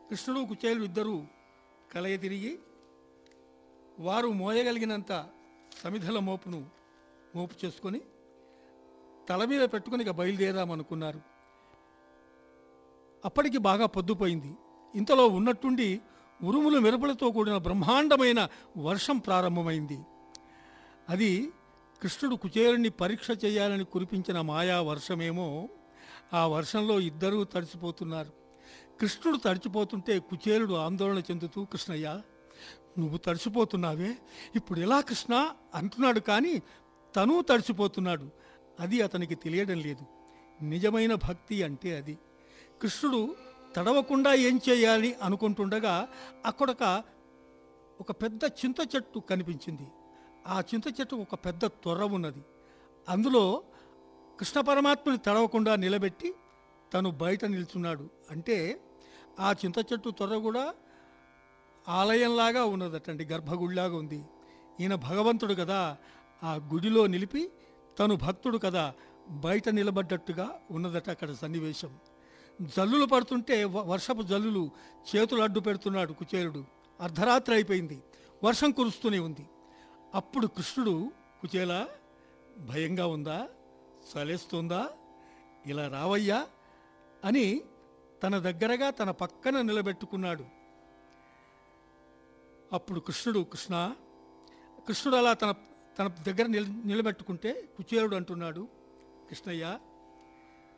కృష్ణుడు కుచేలు ఇద్దరూ కలయ తిరిగి వారు మోయగలిగినంత సమిధల మోపును మోపు చేసుకొని తల మీద పెట్టుకుని ఇక బయలుదేరామనుకున్నారు అప్పటికి బాగా పొద్దుపోయింది ఇంతలో ఉన్నట్టుండి ఉరుములు మెరుపులతో కూడిన బ్రహ్మాండమైన వర్షం ప్రారంభమైంది అది కృష్ణుడు కుచేరుణ్ణి పరీక్ష చేయాలని కురిపించిన మాయా వర్షమేమో ఆ వర్షంలో ఇద్దరూ తడిచిపోతున్నారు కృష్ణుడు తడిచిపోతుంటే కుచేరుడు ఆందోళన చెందుతూ కృష్ణయ్య నువ్వు తడిచిపోతున్నావే ఇప్పుడు ఎలా కృష్ణ అంటున్నాడు కానీ తను తడిచిపోతున్నాడు అది అతనికి తెలియడం లేదు నిజమైన భక్తి అంటే అది కృష్ణుడు తడవకుండా ఏం చేయాలి అనుకుంటుండగా అక్కడొక ఒక పెద్ద చింత చెట్టు కనిపించింది ఆ చింత చెట్టు ఒక పెద్ద తొర్ర ఉన్నది అందులో కృష్ణ పరమాత్మని తడవకుండా నిలబెట్టి తను బయట నిల్చున్నాడు అంటే ఆ చింత చెట్టు తొర్ర కూడా ఆలయంలాగా ఉన్నదటండి గర్భగుడిలాగా ఉంది ఈయన భగవంతుడు కదా ఆ గుడిలో నిలిపి తను భక్తుడు కదా బయట నిలబడ్డట్టుగా ఉన్నదట అక్కడ సన్నివేశం జల్లులు పడుతుంటే వ- వర్షపు జల్లులు చేతులు అడ్డు పెడుతున్నాడు కుచేరుడు అర్ధరాత్రి అయిపోయింది వర్షం కురుస్తూనే ఉంది అప్పుడు కృష్ణుడు కుచేల భయంగా ఉందా చలేస్తుందా ఇలా రావయ్యా అని తన దగ్గరగా తన పక్కన నిలబెట్టుకున్నాడు అప్పుడు కృష్ణుడు కృష్ణ కృష్ణుడు అలా తన తన దగ్గర నిల నిలబెట్టుకుంటే కుచేరుడు అంటున్నాడు కృష్ణయ్య